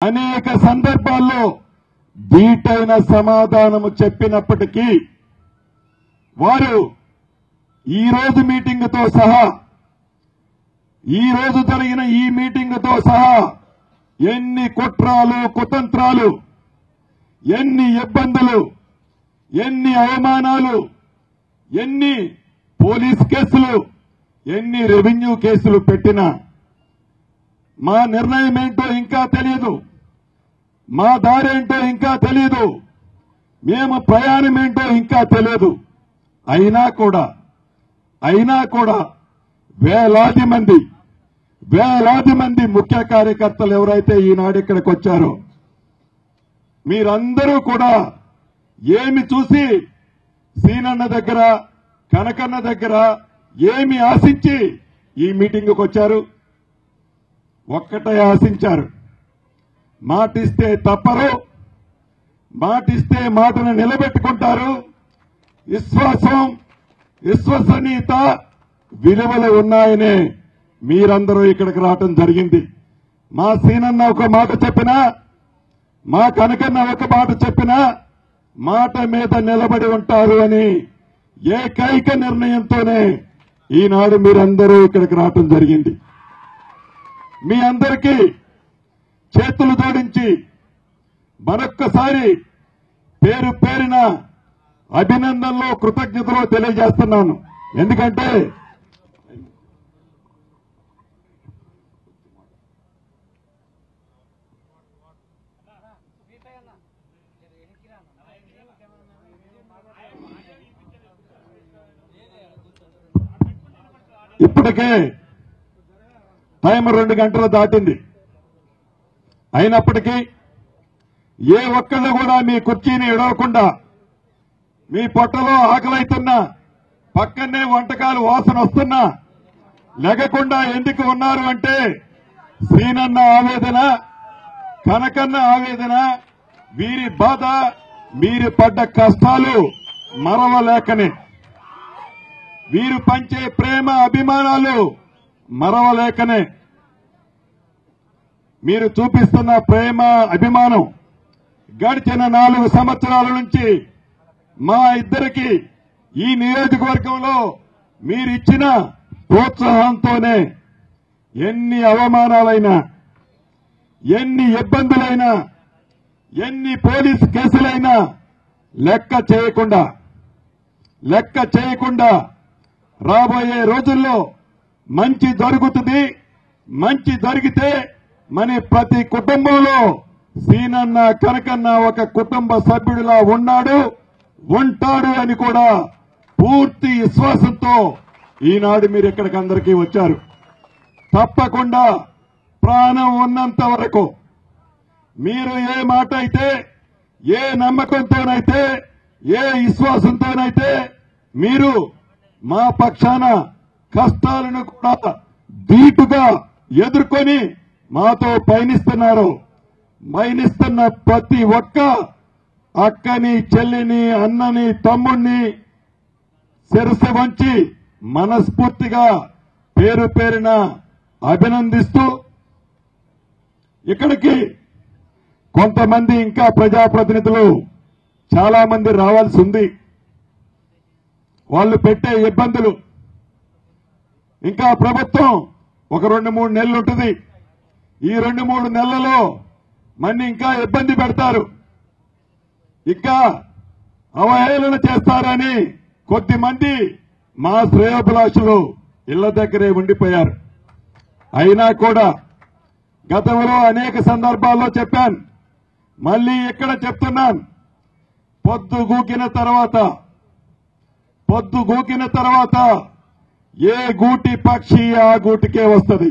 అనేక సందర్భాల్లో ధీటైన సమాధానము చెప్పినప్పటికీ వారు ఈ రోజు మీటింగ్తో సహా ఈ రోజు జరిగిన ఈ మీటింగ్తో సహా ఎన్ని కుట్రాలు కుతంత్రాలు ఎన్ని ఇబ్బందులు ఎన్ని అవమానాలు ఎన్ని పోలీస్ కేసులు ఎన్ని రెవెన్యూ కేసులు పెట్టినా మా నిర్ణయం ఏంటో ఇంకా తెలియదు మా దారేంటో ఇంకా తెలియదు మేము ప్రయాణం ఏంటో ఇంకా తెలియదు అయినా కూడా అయినా కూడా వేలాది మంది వేలాది మంది ముఖ్య కార్యకర్తలు ఎవరైతే ఈనాడు ఇక్కడికి వచ్చారో మీరందరూ కూడా ఏమి చూసి సీనన్న దగ్గర కనకన్న దగ్గర ఏమి ఆశించి ఈ మీటింగ్కి వచ్చారు ఒక్కటే ఆశించారు మాటిస్తే తప్పరు మాటిస్తే మాటను నిలబెట్టుకుంటారు విశ్వాసం విశ్వసనీయత విలువలు ఉన్నాయనే మీరందరూ ఇక్కడికి రావటం జరిగింది మా సీనన్న ఒక మాట చెప్పినా మా కనకన్న ఒక మాట చెప్పినా మాట మీద నిలబడి ఉంటారు అని ఏకైక నిర్ణయంతోనే ఈనాడు మీరందరూ ఇక్కడికి రావటం జరిగింది మీ అందరికీ చేతులు జోడించి మరొక్కసారి పేరు పేరిన అభినందనలు కృతజ్ఞతలు తెలియజేస్తున్నాను ఎందుకంటే ఇప్పటికే టైం రెండు గంటలు దాటింది అయినప్పటికీ ఏ ఒక్కళ్ళు కూడా మీ కుర్చీని ఇడవకుండా మీ పొట్టలో ఆకలైతున్నా పక్కనే వంటకాలు వాసన వస్తున్నా లెగకుండా ఎందుకు ఉన్నారు అంటే శ్రీనన్న ఆవేదన కనకన్న ఆవేదన వీరి బాధ వీరి పడ్డ కష్టాలు మరవలేకనే వీరు పంచే ప్రేమ అభిమానాలు మరవలేకనే మీరు చూపిస్తున్న ప్రేమ అభిమానం గడిచిన నాలుగు సంవత్సరాల నుంచి మా ఇద్దరికి ఈ నియోజకవర్గంలో మీరిచ్చిన ప్రోత్సాహంతోనే ఎన్ని అవమానాలైనా ఎన్ని ఇబ్బందులైనా ఎన్ని పోలీస్ కేసులైనా లెక్క చేయకుండా లెక్క చేయకుండా రాబోయే రోజుల్లో మంచి జరుగుతుంది మంచి జరిగితే మన ప్రతి కుటుంబంలో సీనన్న కనకన్న ఒక కుటుంబ సభ్యుడిలా ఉన్నాడు ఉంటాడు అని కూడా పూర్తి విశ్వాసంతో ఈనాడు మీరు ఇక్కడికి అందరికీ వచ్చారు తప్పకుండా ప్రాణం ఉన్నంత వరకు మీరు ఏ మాట అయితే ఏ నమ్మకంతోనైతే ఏ విశ్వాసంతోనైతే మీరు మా పక్షాన కష్టాలను కూడా ధీటుగా ఎదుర్కొని మాతో పయనిస్తున్నారు పయనిస్తున్న ప్రతి ఒక్క అక్కని చెల్లిని అన్నని తమ్ముణ్ణి శిరస వంచి మనస్ఫూర్తిగా పేరు పేరున అభినందిస్తూ ఇక్కడికి కొంతమంది ఇంకా ప్రజాప్రతినిధులు చాలా మంది రావాల్సి ఉంది వాళ్ళు పెట్టే ఇబ్బందులు ఇంకా ప్రభుత్వం ఒక రెండు మూడు నెలలు ఉంటుంది ఈ రెండు మూడు నెలలలో మన్ని ఇంకా ఇబ్బంది పెడతారు ఇంకా అవహేళన చేస్తారని కొద్ది మంది మా శ్రేయోభిలాషులు ఇళ్ల దగ్గరే ఉండిపోయారు అయినా కూడా గతంలో అనేక సందర్భాల్లో చెప్పాను మళ్ళీ ఇక్కడ చెప్తున్నాను పొద్దు గూకిన తర్వాత పొద్దు గూకిన తర్వాత ఏ గూటి పక్షి ఆ గూటికే వస్తుంది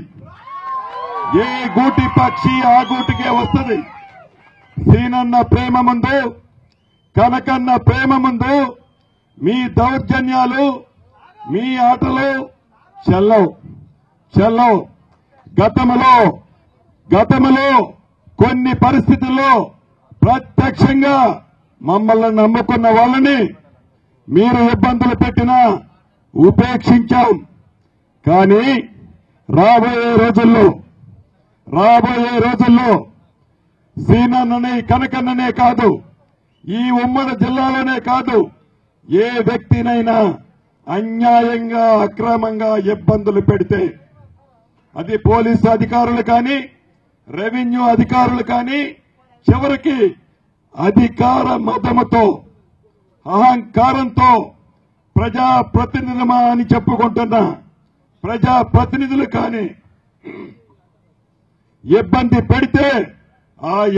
ఏ గూటి పక్షి ఆ గూటికే వస్తుంది సీనన్న ప్రేమ ముందు కనకన్న ప్రేమ ముందు మీ దౌర్జన్యాలు మీ ఆటలు చెల్లవు చెల్లవు గతంలో గతంలో కొన్ని పరిస్థితుల్లో ప్రత్యక్షంగా మమ్మల్ని నమ్ముకున్న వాళ్ళని మీరు ఇబ్బందులు పెట్టినా ఉపేక్షించాం కానీ రాబోయే రోజుల్లో రాబోయే రోజుల్లో సీనన్ననే కనకన్ననే కాదు ఈ ఉమ్మడి జిల్లాలోనే కాదు ఏ వ్యక్తినైనా అన్యాయంగా అక్రమంగా ఇబ్బందులు పెడితే అది పోలీసు అధికారులు కానీ రెవెన్యూ అధికారులు కానీ చివరికి అధికార మతముతో అహంకారంతో ప్రజా ప్రతినిధులమా అని చెప్పుకుంటున్న ప్రజా ప్రతినిధులు కానీ ఇబ్బంది పెడితే ఆ